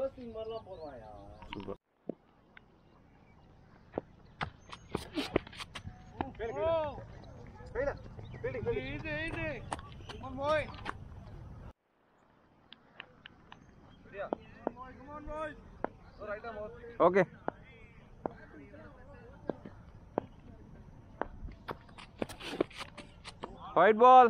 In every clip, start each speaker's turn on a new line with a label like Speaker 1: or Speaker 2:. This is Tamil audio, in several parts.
Speaker 1: ரோஸ்டிங் மாதிரிலாம் போடுவாயா
Speaker 2: சூப்பர் ஓகே ஒயிட் பால்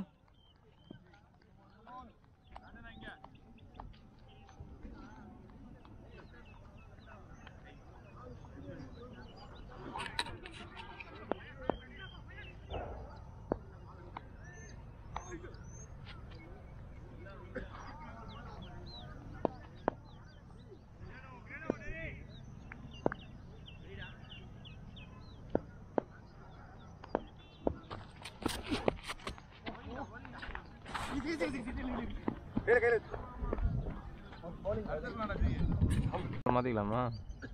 Speaker 2: மாத்திக்கலாமா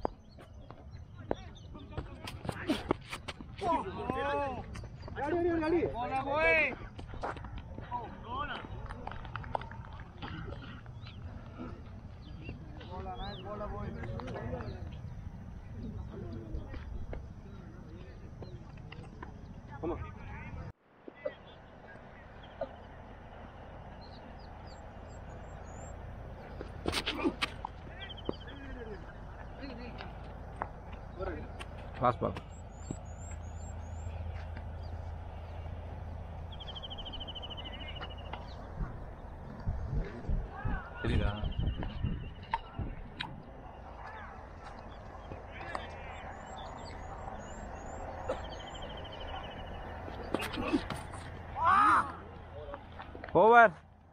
Speaker 2: லாஸ்ட் பால் தெரியுதா ஓவர்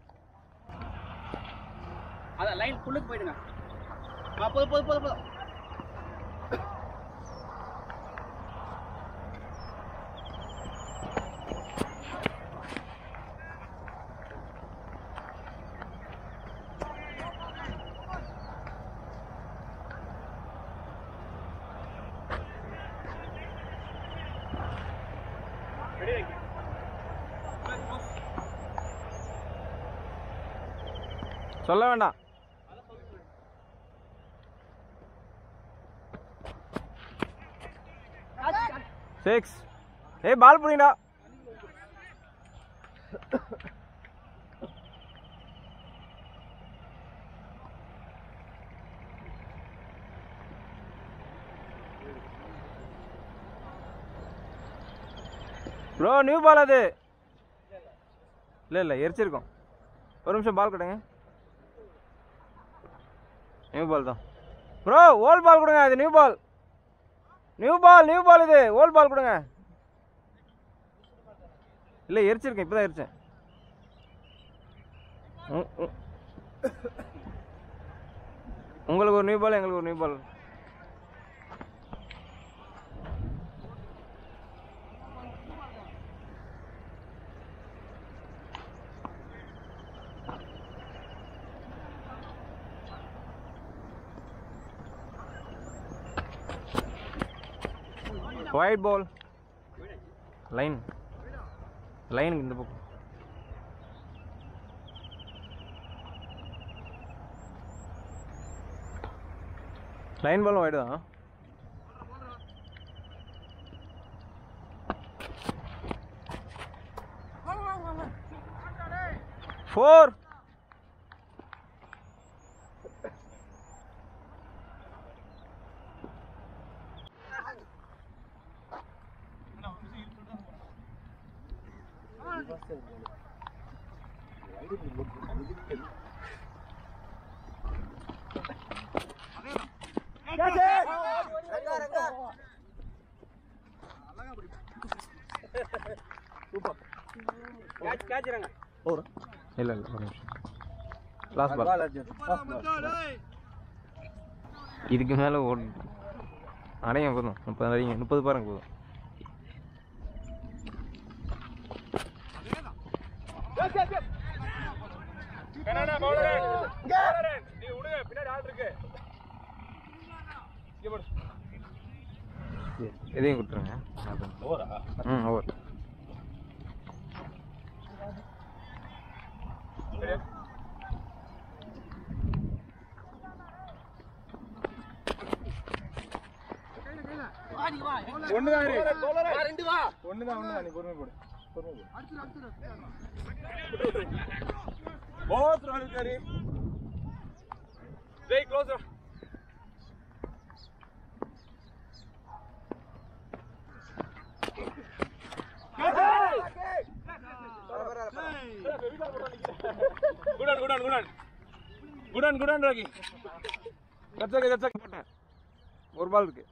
Speaker 3: அதான் லைன் ஃபுல்லுக்கு போயிடுங்க ஆ போதும் போதும் போதும் போதும்
Speaker 2: சொல்ல வேண்டாம் சிக்ஸ் ஏய் பால் புடிங்கடா ப்ரோ நியூ பால் அது இல்லை இல்லை எரிச்சிருக்கோம் ஒரு நிமிஷம் பால் கொடுங்க நியூ பால் தான் ப்ரோ ஓல் பால் கொடுங்க அது new ball new ball new ball இது ஓல் பால் கொடுங்க இல்லை எரிச்சிருக்கேன் இப்போ தான் எரிச்சேன் உ- உ- உங்களுக்கு ஒரு நியூ பால் எங்களுக்கு ஒரு new ball white ball line லைனுக்கு இந்த பக்கம் லைன் பாலும் ஒயிட் தான் ஃபோர்
Speaker 3: கேட்ச் கேட்சிருங்க
Speaker 2: இல்லை இல்லை ஒரு நிமிஷம் லாஸ்ட் பால் இதுக்கு மேலே ஓட அடையும் போதும் முப்பது அடையுங்க முப்பது பாருங்க போதும் இதையும் கொடுத்துருங்க ம் ஓவர்
Speaker 3: வா நீ வா
Speaker 1: ஒண்ணுதான் இரு.
Speaker 3: வா, ரெண்டு வா
Speaker 1: ஒண்ணுதான் ஒண்ணுதான் நீ பொறுமை போடு பொறுமை போடு போத் ராகுல் கரீம் ஜெய் க்ளோஸ் குடன் குடன் குடன் குடன் குடன் ராகி
Speaker 2: கச்சக்க கச்சக்க போட்டேன் ஒரு பால் இருக்கு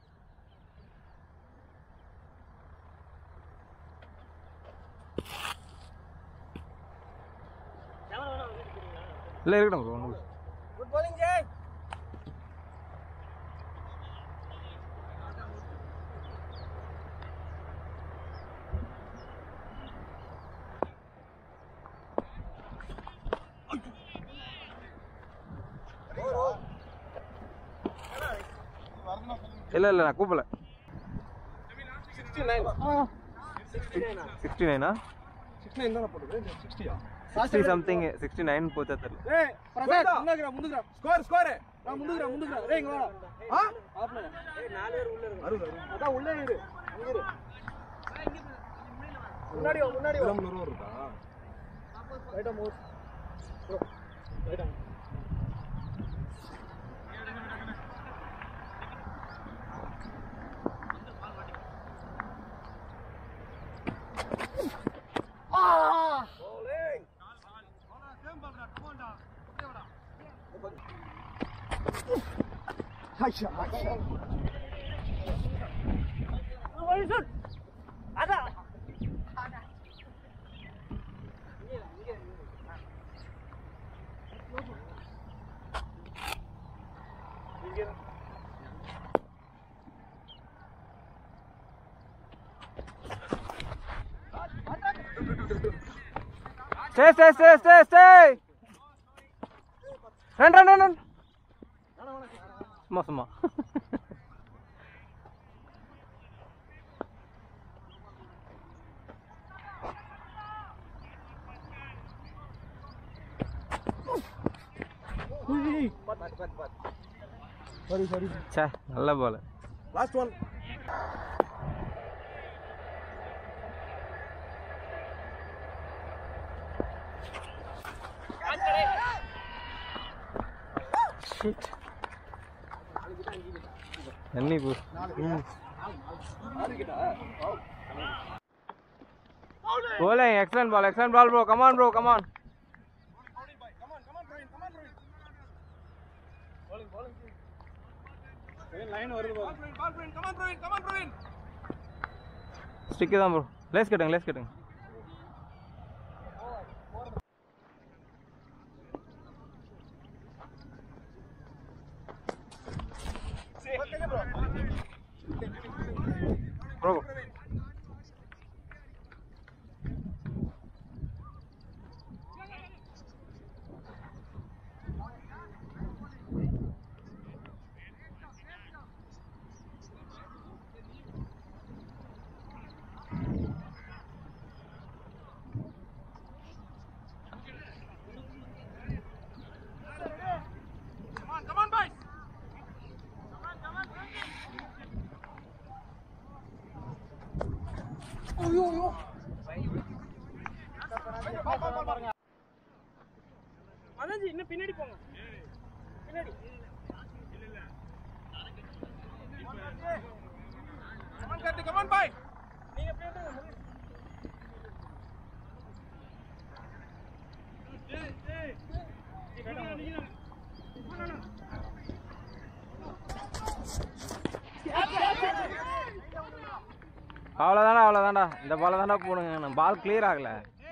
Speaker 2: இல்லை இருக்கட்டும் ப்ரோ ஒன்று
Speaker 3: குட் bowling ஜெய்
Speaker 2: இல்லை இல்லை நான் கூப்பிடல
Speaker 1: சிக்ஸ்டி நைன்
Speaker 2: சிக்ஸ்டி நைனா
Speaker 1: சிக்ஸ்டி நைன் தானே போடுது சிக்ஸ்டியா
Speaker 2: சிக்ஸ்டி சம்திங் சிக்ஸ்டி நைன் போச்சா தெரியல
Speaker 1: ஏய் பிரசாத் முந்துக்குறா முந்துக்குறா ஸ்கோர் ஸ்கோர் நான் முந்துக்குறா முந்துக்குறா டேய் இங்க வாடா ஆ ஆப்ல ஏய் நாலு பேர் உள்ள இருக்கு அறுபது அதான் உள்ளே இரு இங்க இரு முன்னாடி வா முன்னாடி வா நூறு இருக்கா ரைட்டா மோஸ் ப்ரோ ரைட்டா
Speaker 2: stay stay stay stay stay run run run run சும்மா சும்மா
Speaker 1: சாரி சாரி
Speaker 2: சே நல்ல பால்
Speaker 1: லாஸ்ட் ஒன்
Speaker 2: ஷிட் தண்ணி போ ம் bowling excellent ball excellent ball bro come on bro come on
Speaker 1: line வருது ball Praveen come on Praveen come on Praveen
Speaker 2: stick தான் ப்ரோ லேஸ் கட்டுங்க லேஸ் கட்டுங்க ப்ரோ
Speaker 3: அதான் இன்னும் பின்னாடி போங்க பின்னாடி
Speaker 1: கமான் கட்டு கமான் பாய்
Speaker 3: நீங்க பின்னாடி வாங்க.
Speaker 2: அவ்வளோதான்டா அவ்வளோதான்டா இந்த பாலை தான்டா போடுங்க பால் கிளியர் ஆகல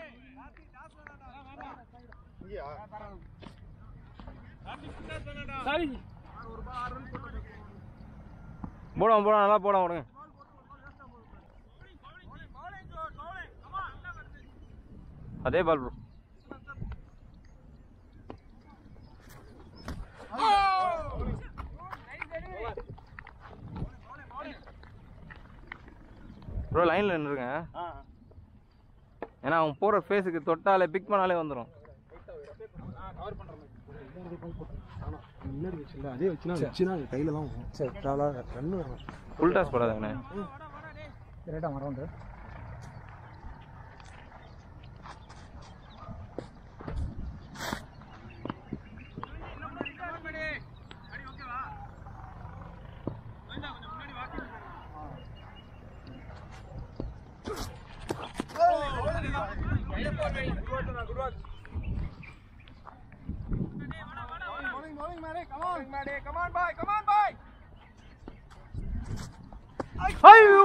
Speaker 3: சாரி
Speaker 2: போடுவோம் போடுவோம் நல்லா போடுவோம் விடுங்க அதே பால் ப்ரோ ப்ரோ லைனில் நின்றுருங்க ஏன்னா அவன் போகிற ஃபேஸுக்கு தொட்டாலே பிக் பண்ணாலே வந்துடும்
Speaker 1: முன்னாடி வச்சுல அதே வச்சுனா வச்சுனா கையில தான் சரி ரன்னு வரும்
Speaker 2: ஃபுல் டாஸ் போடாதங்கண்ணே
Speaker 1: ரைட்டா மறந்து
Speaker 2: ஐயோ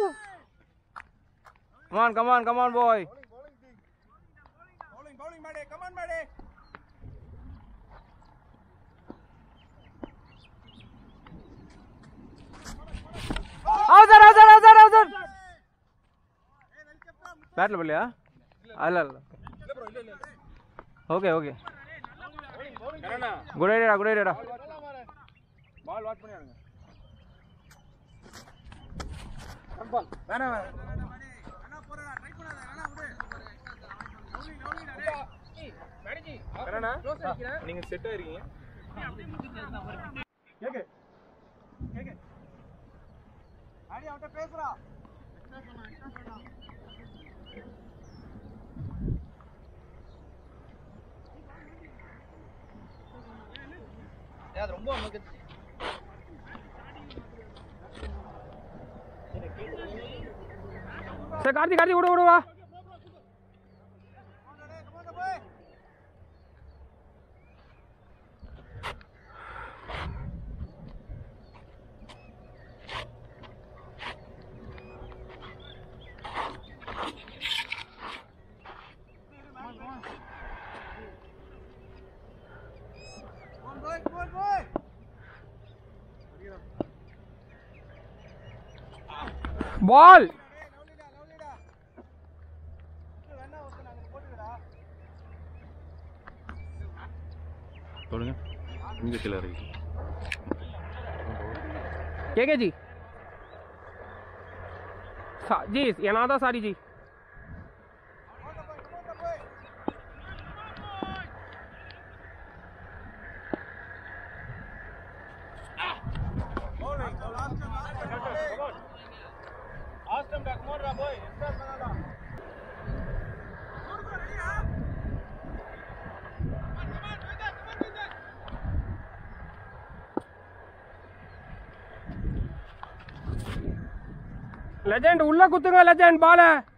Speaker 2: கமான் கமான் கமான் பாய் அவசர் அவசர் அவசர் அவசர் பேட்டில் பள்ளியா அல்ல அல்ல ஓகே ஓகே குட் ஐடியாடா குட் ஐடியாடா
Speaker 1: பால் வாட்ச் பண்ணி ஆடுங்க பால் வேணாம் வேணாம் நீங்க செட் ஆயிருக்கீங்க கேக்கு கேக்கு அடி அவன்கிட்ட பேசுறா அது ரொம்ப நமக்கு
Speaker 2: சரி கார்த்தி கார்த்தி விடு விடு வா பால்
Speaker 4: சொல்லுங்க இங்கே கீழே இருக்கு
Speaker 5: क्या क्या जी सा- जी ये नादा सारी जी லெஜெண்ட் உள்ள குத்துங்க லெஜெண்ட் பால